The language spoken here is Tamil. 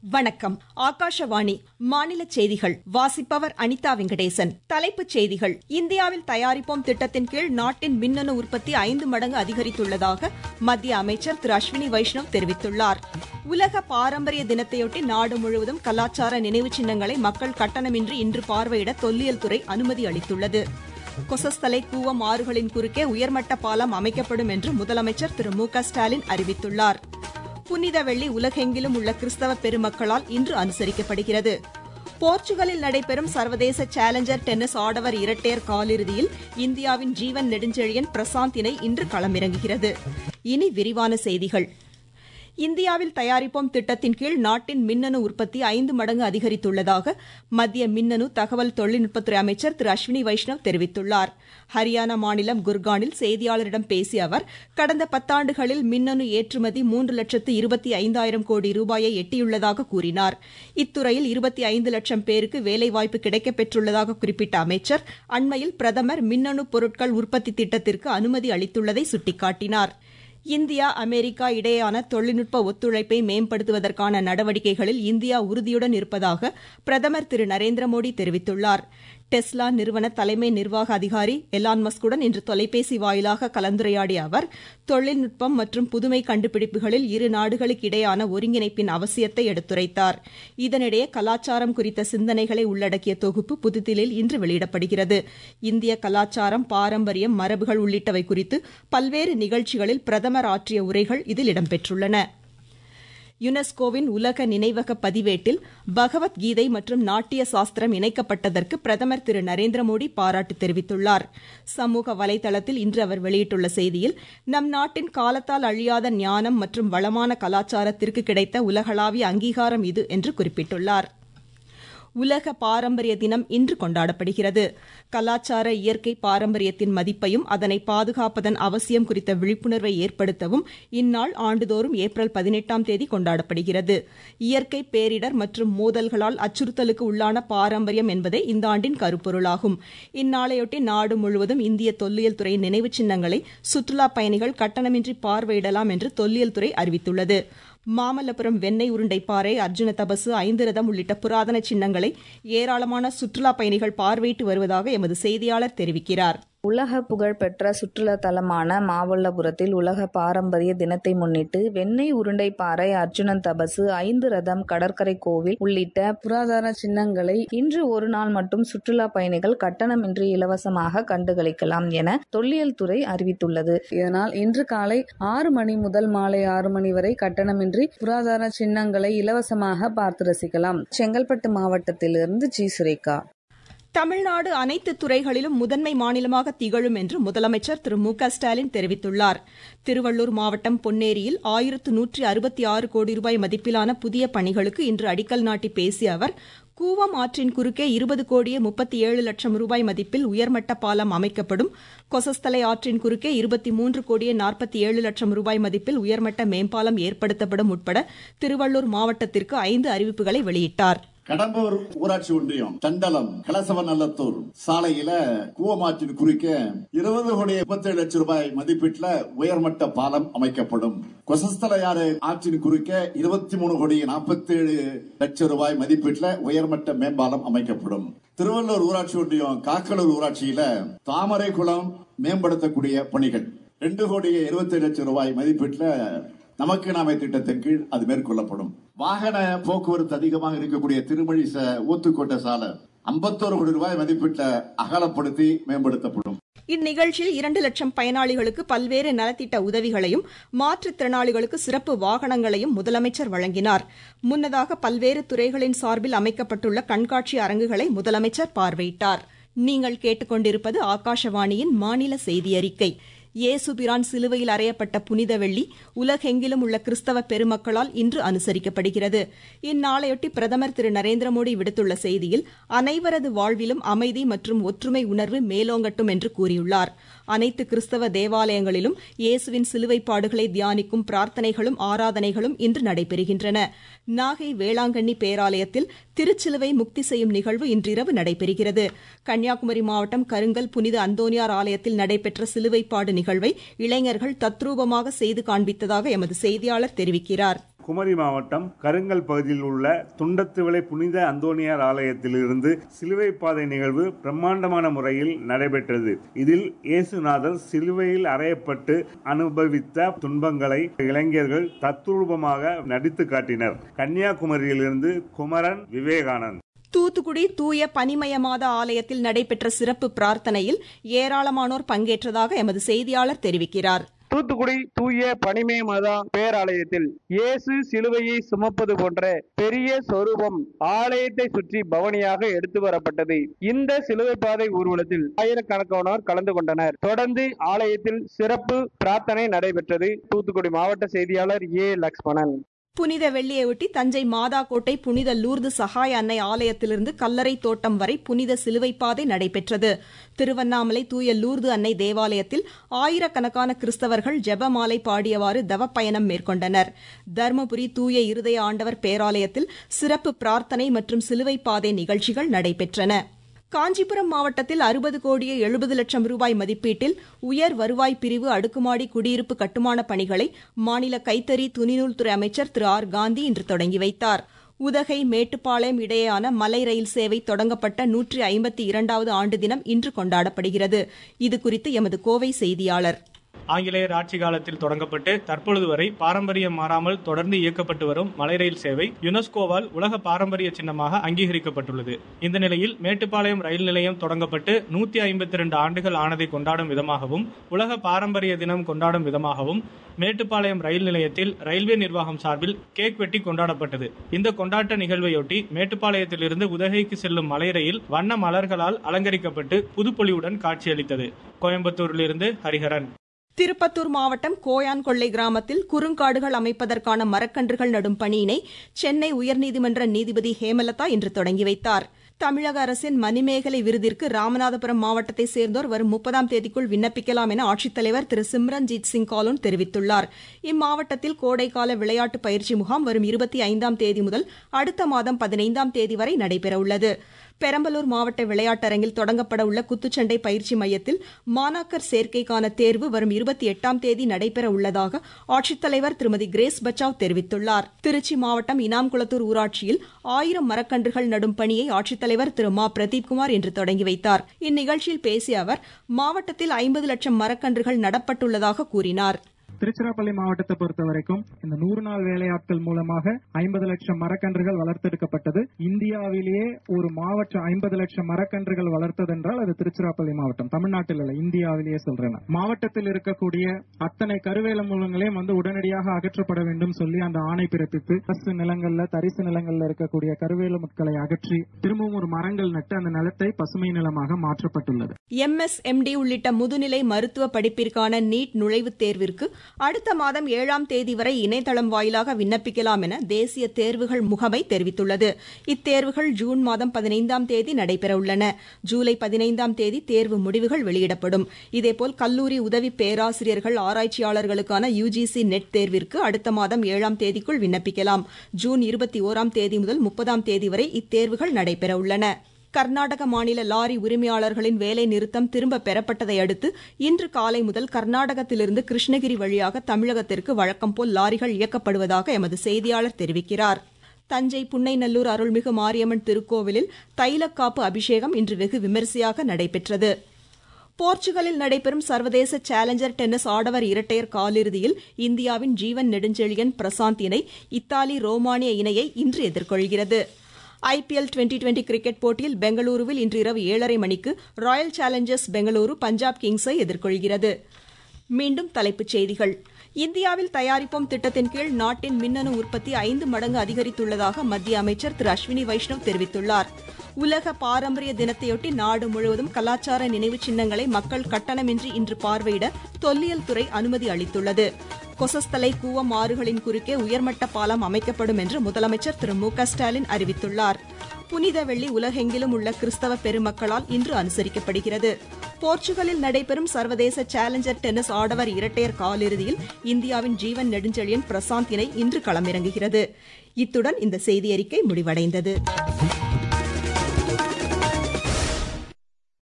வணக்கம் ஆகாஷவாணி மாநில செய்திகள் வாசிப்பவர் அனிதா வெங்கடேசன் தலைப்புச் செய்திகள் இந்தியாவில் தயாரிப்போம் திட்டத்தின் கீழ் நாட்டின் மின்னணு உற்பத்தி ஐந்து மடங்கு அதிகரித்துள்ளதாக மத்திய அமைச்சர் திரு அஸ்வினி வைஷ்ணவ் தெரிவித்துள்ளார் உலக பாரம்பரிய தினத்தையொட்டி நாடு முழுவதும் கலாச்சார நினைவு சின்னங்களை மக்கள் கட்டணமின்றி இன்று பார்வையிட தொல்லியல் துறை அனுமதி அளித்துள்ளது கொசஸ்தலை கூவம் ஆறுகளின் குறுக்கே உயர்மட்ட பாலம் அமைக்கப்படும் என்று முதலமைச்சர் திரு மு க ஸ்டாலின் அறிவித்துள்ளார் புனித வெள்ளி உலகெங்கிலும் உள்ள கிறிஸ்தவ பெருமக்களால் இன்று அனுசரிக்கப்படுகிறது போர்ச்சுகலில் நடைபெறும் சர்வதேச சேலஞ்சர் டென்னிஸ் ஆடவர் இரட்டையர் காலிறுதியில் இந்தியாவின் ஜீவன் நெடுஞ்செழியன் பிரசாந்த் இணை இன்று களமிறங்குகிறது இனி விரிவான செய்திகள் இந்தியாவில் தயாரிப்போம் திட்டத்தின் கீழ் நாட்டின் மின்னணு உற்பத்தி ஐந்து மடங்கு அதிகரித்துள்ளதாக மத்திய மின்னணு தகவல் தொழில்நுட்பத்துறை அமைச்சர் திரு அஸ்வினி வைஷ்ணவ் தெரிவித்துள்ளார் ஹரியானா மாநிலம் குர்கானில் செய்தியாளரிடம் பேசிய அவர் கடந்த பத்தாண்டுகளில் மின்னணு ஏற்றுமதி மூன்று லட்சத்து இருபத்தி ஐந்தாயிரம் கோடி ரூபாயை எட்டியுள்ளதாக கூறினார் இத்துறையில் இருபத்தி ஐந்து லட்சம் பேருக்கு வேலைவாய்ப்பு கிடைக்கப் பெற்றுள்ளதாக குறிப்பிட்ட அமைச்சர் அண்மையில் பிரதமர் மின்னணு பொருட்கள் உற்பத்தி திட்டத்திற்கு அனுமதி அளித்துள்ளதை சுட்டிக்காட்டினார் இந்தியா அமெரிக்கா இடையேயான தொழில்நுட்ப ஒத்துழைப்பை மேம்படுத்துவதற்கான நடவடிக்கைகளில் இந்தியா உறுதியுடன் இருப்பதாக பிரதமர் திரு நரேந்திர மோடி தெரிவித்துள்ளார் டெஸ்லா நிறுவன தலைமை நிர்வாக அதிகாரி எலான் மஸ்குடன் இன்று தொலைபேசி வாயிலாக கலந்துரையாடிய அவர் தொழில்நுட்பம் மற்றும் புதுமை கண்டுபிடிப்புகளில் இரு நாடுகளுக்கு இடையான ஒருங்கிணைப்பின் அவசியத்தை எடுத்துரைத்தார் இதனிடையே கலாச்சாரம் குறித்த சிந்தனைகளை உள்ளடக்கிய தொகுப்பு புதுதில்லியில் இன்று வெளியிடப்படுகிறது இந்திய கலாச்சாரம் பாரம்பரியம் மரபுகள் உள்ளிட்டவை குறித்து பல்வேறு நிகழ்ச்சிகளில் பிரதமர் ஆற்றிய உரைகள் இதில் இடம்பெற்றுள்ளன யுனெஸ்கோவின் உலக நினைவக பதிவேட்டில் பகவத்கீதை மற்றும் நாட்டிய சாஸ்திரம் இணைக்கப்பட்டதற்கு பிரதமர் திரு நரேந்திர மோடி பாராட்டு தெரிவித்துள்ளார் சமூக வலைதளத்தில் இன்று அவர் வெளியிட்டுள்ள செய்தியில் நம் நாட்டின் காலத்தால் அழியாத ஞானம் மற்றும் வளமான கலாச்சாரத்திற்கு கிடைத்த உலகளாவிய அங்கீகாரம் இது என்று குறிப்பிட்டுள்ளார் உலக பாரம்பரிய தினம் இன்று கொண்டாடப்படுகிறது கலாச்சார இயற்கை பாரம்பரியத்தின் மதிப்பையும் அதனை பாதுகாப்பதன் அவசியம் குறித்த விழிப்புணர்வை ஏற்படுத்தவும் இந்நாள் ஆண்டுதோறும் ஏப்ரல் பதினெட்டாம் தேதி கொண்டாடப்படுகிறது இயற்கை பேரிடர் மற்றும் மோதல்களால் அச்சுறுத்தலுக்கு உள்ளான பாரம்பரியம் என்பதே இந்த ஆண்டின் கருப்பொருளாகும் இந்நாளையொட்டி நாடு முழுவதும் இந்திய தொல்லியல் துறை நினைவு சின்னங்களை சுற்றுலா பயணிகள் கட்டணமின்றி பார்வையிடலாம் என்று தொல்லியல் துறை அறிவித்துள்ளது மாமல்லபுரம் வெண்ணெய் உருண்டை பாறை அர்ஜுன தபசு ஐந்து ரதம் உள்ளிட்ட புராதன சின்னங்களை ஏராளமான சுற்றுலா பயணிகள் பார்வையிட்டு வருவதாக எமது செய்தியாளர் தெரிவிக்கிறார் உலக புகழ்பெற்ற சுற்றுலா தலமான மாமல்லபுரத்தில் உலக பாரம்பரிய தினத்தை முன்னிட்டு வெண்ணெய் உருண்டை பாறை அர்ஜுனன் தபசு ஐந்து ரதம் கடற்கரை கோவில் உள்ளிட்ட புராதன சின்னங்களை இன்று ஒரு நாள் மட்டும் சுற்றுலா பயணிகள் கட்டணமின்றி இலவசமாக கண்டுகளிக்கலாம் என தொல்லியல் துறை அறிவித்துள்ளது இதனால் இன்று காலை ஆறு மணி முதல் மாலை ஆறு மணி வரை கட்டணமின்றி புராதன சின்னங்களை இலவசமாக பார்த்து ரசிக்கலாம் செங்கல்பட்டு மாவட்டத்திலிருந்து ஜி சுரேகா தமிழ்நாடு அனைத்து துறைகளிலும் முதன்மை மாநிலமாக திகழும் என்று முதலமைச்சர் திரு மு க ஸ்டாலின் தெரிவித்துள்ளார் திருவள்ளூர் மாவட்டம் பொன்னேரியில் ஆயிரத்து நூற்றி அறுபத்தி ஆறு கோடி ரூபாய் மதிப்பிலான புதிய பணிகளுக்கு இன்று அடிக்கல் நாட்டி பேசிய அவர் கூவம் ஆற்றின் குறுக்கே இருபது கோடியே முப்பத்தி ஏழு லட்சம் ரூபாய் மதிப்பில் உயர்மட்ட பாலம் அமைக்கப்படும் கொசஸ்தலை ஆற்றின் குறுக்கே இருபத்தி மூன்று கோடியே நாற்பத்தி ஏழு லட்சம் ரூபாய் மதிப்பில் உயர்மட்ட மேம்பாலம் ஏற்படுத்தப்படும் உட்பட திருவள்ளூர் மாவட்டத்திற்கு ஐந்து அறிவிப்புகளை வெளியிட்டார் கடம்பூர் ஊராட்சி ஒன்றியம் தண்டலம் கலசவநல்லத்தூர் சாலையில கூவமாற்றின் குறுக்க இருபது கோடி முப்பத்தி ஏழு லட்சம் ரூபாய் மதிப்பீட்டுல உயர்மட்ட பாலம் அமைக்கப்படும் கொசஸ்தலையாறு ஆற்றின் குறுக்க இருபத்தி மூணு கோடி நாற்பத்தி ஏழு லட்சம் ரூபாய் மதிப்பீட்டுல உயர்மட்ட மேம்பாலம் அமைக்கப்படும் திருவள்ளூர் ஊராட்சி ஒன்றியம் காக்கலூர் ஊராட்சியில தாமரை குளம் மேம்படுத்தக்கூடிய பணிகள் ரெண்டு கோடியே இருபத்தி லட்சம் ரூபாய் மதிப்பீட்டுல நமக்கு நாமே திட்டத்தின் கீழ் அது மேற்கொள்ளப்படும் வாகன போக்குவரத்து அதிகமாக இருக்கக்கூடிய திருமழி ஊத்துக்கோட்டை சாலை ஐம்பத்தோரு கோடி ரூபாய் மதிப்பீட்ட அகலப்படுத்தி மேம்படுத்தப்படும் இந்நிகழ்ச்சியில் இரண்டு லட்சம் பயனாளிகளுக்கு பல்வேறு நலத்திட்ட உதவிகளையும் மாற்றுத்திறனாளிகளுக்கு சிறப்பு வாகனங்களையும் முதலமைச்சர் வழங்கினார் முன்னதாக பல்வேறு துறைகளின் சார்பில் அமைக்கப்பட்டுள்ள கண்காட்சி அரங்குகளை முதலமைச்சர் பார்வையிட்டார் நீங்கள் கேட்டுக்கொண்டிருப்பது ஆகாஷவாணியின் மாநில செய்தி அறிக்கை இயேசுபிரான் சிலுவையில் அறையப்பட்ட புனித வெள்ளி உலகெங்கிலும் உள்ள கிறிஸ்தவ பெருமக்களால் இன்று அனுசரிக்கப்படுகிறது இந்நாளையொட்டி பிரதமர் திரு நரேந்திர மோடி விடுத்துள்ள செய்தியில் அனைவரது வாழ்விலும் அமைதி மற்றும் ஒற்றுமை உணர்வு மேலோங்கட்டும் என்று கூறியுள்ளார் அனைத்து கிறிஸ்தவ தேவாலயங்களிலும் இயேசுவின் சிலுவை பாடுகளை தியானிக்கும் பிரார்த்தனைகளும் ஆராதனைகளும் இன்று நடைபெறுகின்றன நாகை வேளாங்கண்ணி பேராலயத்தில் திருச்சிலுவை முக்தி செய்யும் நிகழ்வு இன்றிரவு நடைபெறுகிறது கன்னியாகுமரி மாவட்டம் கருங்கல் புனித அந்தோனியார் ஆலயத்தில் நடைபெற்ற சிலுவைப்பாடு நிகழ்வை இளைஞர்கள் தத்ரூபமாக செய்து காண்பித்ததாக எமது செய்தியாளர் தெரிவிக்கிறார் குமரி மாவட்டம் கருங்கல் பகுதியில் உள்ள துண்டத்துவிளை புனித அந்தோனியார் ஆலயத்திலிருந்து சிலுவை பாதை நிகழ்வு பிரம்மாண்டமான முறையில் நடைபெற்றது இதில் இயேசுநாதர் சிலுவையில் அறையப்பட்டு அனுபவித்த துன்பங்களை இளைஞர்கள் தத்ரூபமாக நடித்து காட்டினர் கன்னியாகுமரியிலிருந்து குமரன் விவேகானந்த் தூத்துக்குடி தூய பனிமயமாத ஆலயத்தில் நடைபெற்ற சிறப்பு பிரார்த்தனையில் ஏராளமானோர் பங்கேற்றதாக எமது செய்தியாளர் தெரிவிக்கிறார் தூத்துக்குடி தூய பனிமே மதா பேராலயத்தில் இயேசு சிலுவையை சுமப்பது போன்ற பெரிய சொரூபம் ஆலயத்தை சுற்றி பவனியாக எடுத்து வரப்பட்டது இந்த சிலுவை பாதை ஊர்வலத்தில் ஆயிரக்கணக்கானோர் கலந்து கொண்டனர் தொடர்ந்து ஆலயத்தில் சிறப்பு பிரார்த்தனை நடைபெற்றது தூத்துக்குடி மாவட்ட செய்தியாளர் ஏ லக்ஷ்மணன் புனித வெள்ளியையொட்டி தஞ்சை மாதாக்கோட்டை புனித லூர்து சகாய அன்னை ஆலயத்திலிருந்து கல்லறை தோட்டம் வரை புனித சிலுவைப்பாதை நடைபெற்றது திருவண்ணாமலை தூய லூர்து அன்னை தேவாலயத்தில் ஆயிரக்கணக்கான கிறிஸ்தவர்கள் ஜெபமாலை பாடியவாறு தவப்பயணம் மேற்கொண்டனர் தர்மபுரி தூய இருதய ஆண்டவர் பேராலயத்தில் சிறப்பு பிரார்த்தனை மற்றும் சிலுவைப்பாதை நிகழ்ச்சிகள் நடைபெற்றன காஞ்சிபுரம் மாவட்டத்தில் அறுபது கோடியே எழுபது லட்சம் ரூபாய் மதிப்பீட்டில் உயர் வருவாய் பிரிவு அடுக்குமாடி குடியிருப்பு கட்டுமான பணிகளை மாநில கைத்தறி துணிநூல்துறை அமைச்சர் திரு ஆர் காந்தி இன்று தொடங்கி வைத்தார் உதகை மேட்டுப்பாளையம் இடையேயான மலை ரயில் சேவை தொடங்கப்பட்ட நூற்றி ஐம்பத்தி இரண்டாவது ஆண்டு தினம் இன்று கொண்டாடப்படுகிறது இதுகுறித்து எமது கோவை செய்தியாளர் ஆங்கிலேயர் ஆட்சி காலத்தில் தொடங்கப்பட்டு தற்பொழுது வரை பாரம்பரியம் மாறாமல் தொடர்ந்து இயக்கப்பட்டு வரும் மலை ரயில் சேவை யுனெஸ்கோவால் உலக பாரம்பரிய சின்னமாக அங்கீகரிக்கப்பட்டுள்ளது இந்த நிலையில் மேட்டுப்பாளையம் ரயில் நிலையம் தொடங்கப்பட்டு நூத்தி ஐம்பத்தி இரண்டு ஆண்டுகள் ஆனதை கொண்டாடும் விதமாகவும் உலக பாரம்பரிய தினம் கொண்டாடும் விதமாகவும் மேட்டுப்பாளையம் ரயில் நிலையத்தில் ரயில்வே நிர்வாகம் சார்பில் கேக் வெட்டி கொண்டாடப்பட்டது இந்த கொண்டாட்ட நிகழ்வையொட்டி மேட்டுப்பாளையத்திலிருந்து உதகைக்கு செல்லும் மலை ரயில் வண்ண மலர்களால் அலங்கரிக்கப்பட்டு புதுப்பொலிவுடன் காட்சியளித்தது கோயம்புத்தூரிலிருந்து ஹரிஹரன் திருப்பத்தூர் மாவட்டம் கோயான் கொள்ளை கிராமத்தில் குறுங்காடுகள் அமைப்பதற்கான மரக்கன்றுகள் நடும் பணியினை சென்னை உயர்நீதிமன்ற நீதிபதி ஹேமலதா இன்று தொடங்கி வைத்தார் தமிழக அரசின் மணிமேகலை விருதிற்கு ராமநாதபுரம் மாவட்டத்தை சேர்ந்தோர் வரும் முப்பதாம் தேதிக்குள் விண்ணப்பிக்கலாம் என ஆட்சித்தலைவர் திரு சிம்ரன்ஜீத் சிங் காலோன் தெரிவித்துள்ளார் இம்மாவட்டத்தில் கோடைக்கால விளையாட்டு பயிற்சி முகாம் வரும் இருபத்தி ஐந்தாம் தேதி முதல் அடுத்த மாதம் பதினைந்தாம் தேதி வரை நடைபெறவுள்ளது பெரம்பலூர் மாவட்ட விளையாட்டரங்கில் தொடங்கப்பட உள்ள குத்துச்சண்டை பயிற்சி மையத்தில் மாணாக்கர் சேர்க்கைக்கான தேர்வு வரும் இருபத்தி எட்டாம் தேதி நடைபெற உள்ளதாக ஆட்சித்தலைவர் திருமதி கிரேஸ் பச்சாவ் தெரிவித்துள்ளார் திருச்சி மாவட்டம் இனாம்குளத்தூர் ஊராட்சியில் ஆயிரம் மரக்கன்றுகள் நடும் பணியை ஆட்சித்தலைவர் திரு மா பிரதீப்குமார் இன்று தொடங்கி வைத்தார் இந்நிகழ்ச்சியில் பேசிய அவர் மாவட்டத்தில் ஐம்பது லட்சம் மரக்கன்றுகள் நடப்பட்டுள்ளதாக கூறினார் திருச்சிராப்பள்ளி மாவட்டத்தை பொறுத்த வரைக்கும் இந்த நூறு நாள் வேலையாட்கள் மூலமாக ஐம்பது லட்சம் மரக்கன்றுகள் வளர்த்தெடுக்கப்பட்டது இந்தியாவிலேயே ஒரு மாவட்டம் ஐம்பது லட்சம் மரக்கன்றுகள் வளர்த்ததென்றால் அது திருச்சிராப்பள்ளி மாவட்டம் தமிழ்நாட்டில் இல்ல இந்தியாவிலேயே சொல்றேன் மாவட்டத்தில் இருக்கக்கூடிய அத்தனை கருவேல மூலங்களையும் வந்து உடனடியாக அகற்றப்பட வேண்டும் சொல்லி அந்த ஆணை பிறப்பித்து அரசு நிலங்கள்ல தரிசு நிலங்கள்ல இருக்கக்கூடிய கருவேல முட்களை அகற்றி திரும்பவும் ஒரு மரங்கள் நட்டு அந்த நிலத்தை பசுமை நிலமாக மாற்றப்பட்டுள்ளது எம்எஸ்எம்டி உள்ளிட்ட முதுநிலை மருத்துவ படிப்பிற்கான நீட் நுழைவுத் தேர்விற்கு அடுத்த மாதம் ஏழாம் தேதி வரை இணையதளம் வாயிலாக விண்ணப்பிக்கலாம் என தேசிய தேர்வுகள் முகமை தெரிவித்துள்ளது இத்தேர்வுகள் ஜூன் மாதம் பதினைந்தாம் தேதி நடைபெறவுள்ளன ஜூலை பதினைந்தாம் தேதி தேர்வு முடிவுகள் வெளியிடப்படும் இதேபோல் கல்லூரி உதவி பேராசிரியர்கள் ஆராய்ச்சியாளர்களுக்கான யுஜிசி நெட் தேர்விற்கு அடுத்த மாதம் ஏழாம் தேதிக்குள் விண்ணப்பிக்கலாம் ஜூன் இருபத்தி ஓராம் தேதி முதல் முப்பதாம் தேதி வரை இத்தேர்வுகள் நடைபெறவுள்ளன கர்நாடக மாநில லாரி உரிமையாளர்களின் வேலை நிறுத்தம் திரும்ப பெறப்பட்டதை அடுத்து இன்று காலை முதல் கர்நாடகத்திலிருந்து கிருஷ்ணகிரி வழியாக தமிழகத்திற்கு வழக்கம் போல் லாரிகள் இயக்கப்படுவதாக எமது செய்தியாளர் தெரிவிக்கிறார் தஞ்சை புன்னைநல்லூர் அருள்மிகு மாரியம்மன் திருக்கோவிலில் தைலக்காப்பு அபிஷேகம் இன்று வெகு விமரிசையாக நடைபெற்றது போர்ச்சுகலில் நடைபெறும் சர்வதேச சேலஞ்சர் டென்னிஸ் ஆடவர் இரட்டையர் காலிறுதியில் இந்தியாவின் ஜீவன் நெடுஞ்செழியன் பிரசாந்த் இணை இத்தாலி ரோமானிய இணையை இன்று எதிர்கொள்கிறது ஐபிஎல் டுவெண்டி டுவெண்டி கிரிக்கெட் போட்டியில் பெங்களூருவில் இன்று இரவு ஏழரை மணிக்கு ராயல் சேலஞ்சர்ஸ் பெங்களூரு பஞ்சாப் கிங்ஸை எதிர்கொள்கிறது மீண்டும் தலைப்புச் செய்திகள் இந்தியாவில் தயாரிப்போம் திட்டத்தின் கீழ் நாட்டின் மின்னணு உற்பத்தி ஐந்து மடங்கு அதிகரித்துள்ளதாக மத்திய அமைச்சர் திரு அஸ்வினி வைஷ்ணவ் தெரிவித்துள்ளார் உலக பாரம்பரிய தினத்தையொட்டி நாடு முழுவதும் கலாச்சார நினைவு சின்னங்களை மக்கள் கட்டணமின்றி இன்று பார்வையிட தொல்லியல் துறை அனுமதி அளித்துள்ளது கொசஸ்தலை கூவம் ஆறுகளின் குறுக்கே உயர்மட்ட பாலம் அமைக்கப்படும் என்று முதலமைச்சர் திரு மு க ஸ்டாலின் அறிவித்துள்ளார் புனித வெள்ளி உலகெங்கிலும் உள்ள கிறிஸ்தவ பெருமக்களால் இன்று அனுசரிக்கப்படுகிறது போர்ச்சுகலில் நடைபெறும் சர்வதேச சேலஞ்சர் டென்னிஸ் ஆடவர் இரட்டையர் காலிறுதியில் இந்தியாவின் ஜீவன் நெடுஞ்செழியன் பிரசாந்த் இணை இன்று களமிறங்குகிறது இத்துடன் இந்த செய்தியறிக்கை முடிவடைந்தது